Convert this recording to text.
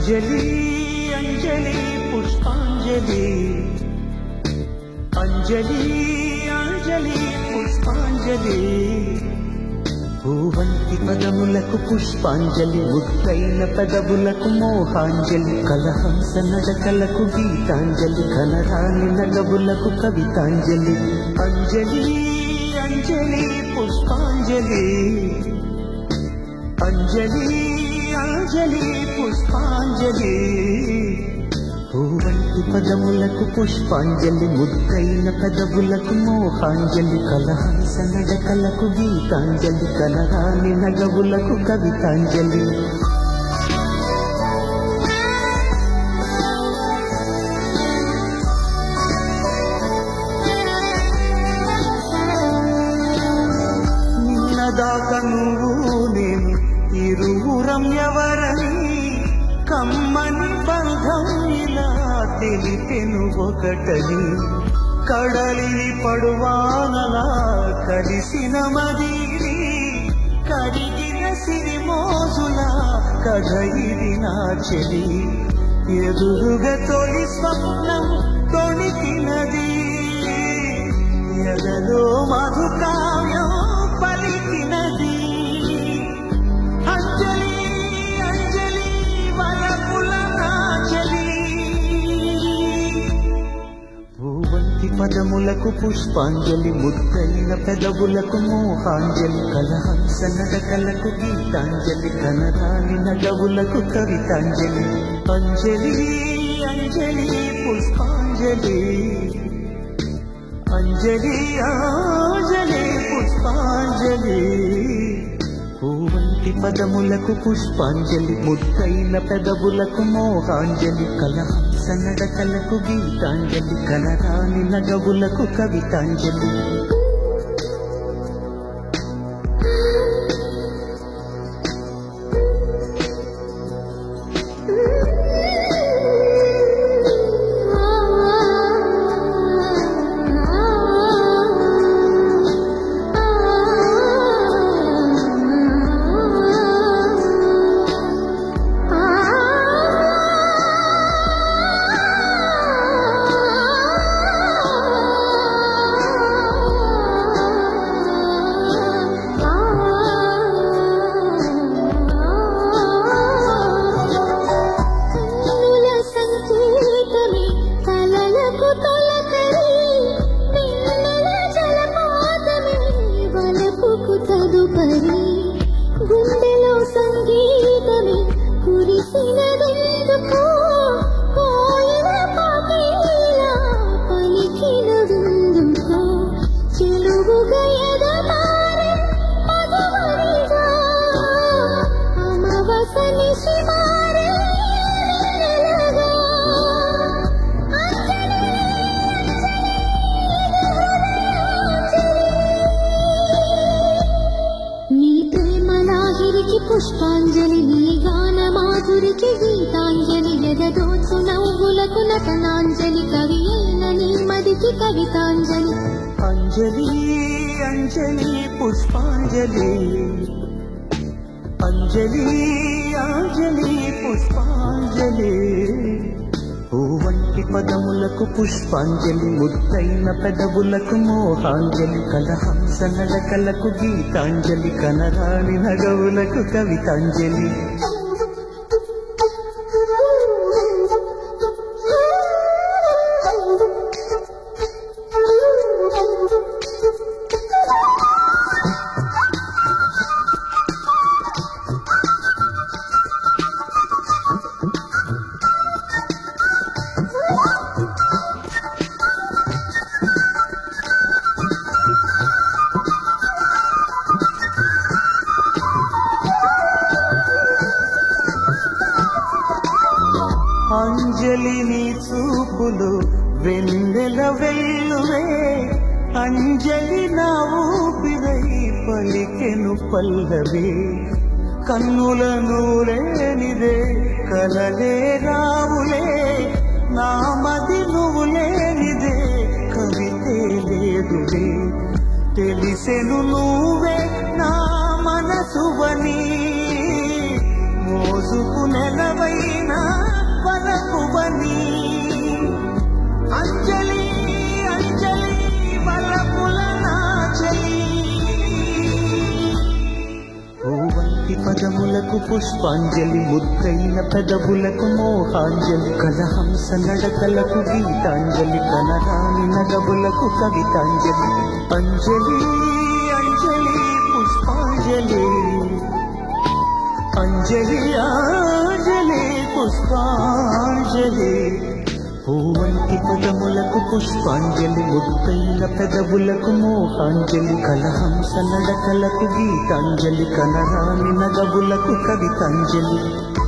అంజలి అంజలి పుష్పాంజలి అంజలి అంజలి పుష్పాంజలి పూవంతి పదములకు పుష్పాంజలి ముద్దైన పెదవులకు మోహాంజలి కలహంస నడకలకు గీతాంజలి కనరాని నగవులకు కవితాంజలి అంజలి అంజలి పుష్పాంజలి అంజలి అంజలి పుష్పాంజలి పూవంటి పదములకు పుష్పాంజలి ముద్దైన పెదవులకు మోహాంజలి కలహంస నడకలకు గీతాంజలి కనరాని నగవులకు కవితాంజలి నిన్నదాకా నువ్వు నేను ఇరువురం ఎవరని కమ్మని బంధం ఇలా తెలిపెను ఒకటని కడలిని పడువానలా కలిసిన మదిని కరిగిన సిరిమోజుల కథ ఇది నా చెలి ఎదురుగా తొలి స్వప్నం తొణికినది ఎదలో మధుకావ్యం పలికినది అంజలి అంజలి వరపుల నాచలి పూవంతి పదములకు పుష్పాంజలి ముద్దైన పెదవులకు మోహాంజలి కలహంస నడకలకు గీతాంజలి కనరాని నగవులకు కవితాంజలి అంజలి అంజలి పుష్పాంజలి అంజలి అంజలి పుష్పాంజలి పూవంటి పదములకు పుష్పాంజలి ముద్దైన పెదవులకు మోహాంజలి కలహంస నడకలకు గీతాంజలి కనరాని నగవులకు కవితాంజలి కన్నుల సంకేతమే కలలకు తొలకరి వెన్నెల జలపాతమే వలపుకు తదుపరి గుండెలో సంగీతమే కురిసినదెందుకు కోయిల పాకేలా పలికినదెందుకు చెలువుగా ఎదమారే మధువరిగా అమవసని శివారే నెలగా అంజలి నీ ప్రేమ లాహిరికి పుష్పాంజలి నీ గాన మాధురికి గీతాంజలి ఎదదోచు నవ్వులకు నటనాంజలి కవి అయిన నీ మదికి కవితాంజలి అంజలి అంజలి పుష్పాంజలి అంజలి అంజలి పుష్పాంజలి పూవంటి పదములకు పుష్పాంజలి ముద్దైన పెదవులకు మోహాంజలి కలహంస నడకలకు గీతాంజలి కనరాని నగవులకు కవితాంజలి అంజలి నీ చూపులు వెన్నెల వెల్లువే అంజలి నా ఊపిరై పలికెను పల్లవి కన్నుల నూలేనిదే కలలే రావులే నా మది నువ్వు లేనిదే కవితే లేదులే తెలిసెను నువ్వే నా మనసువని మోసుకు నెలవైనా అంజలి అంజలి అంజలి వలపుల నాచలి పూవంటి పదములకు పుష్పాంజలి ముద్దైన పెదవులకు మోహాంజలి కలహంస నడకలకు గీతాంజలి కనరాని నగబులకు కవితాంజలి అంజలి అంజలి పుష్పాంజలి అంజలి అంజలి పుష్పాంజలి పూవంటి పదములకు పుష్పాంజలి ముద్దైన పెదవులకు మోహాంజలి కలహంస నడకలకు గీతాంజలి కనరాని నగబులకు కవితాంజలి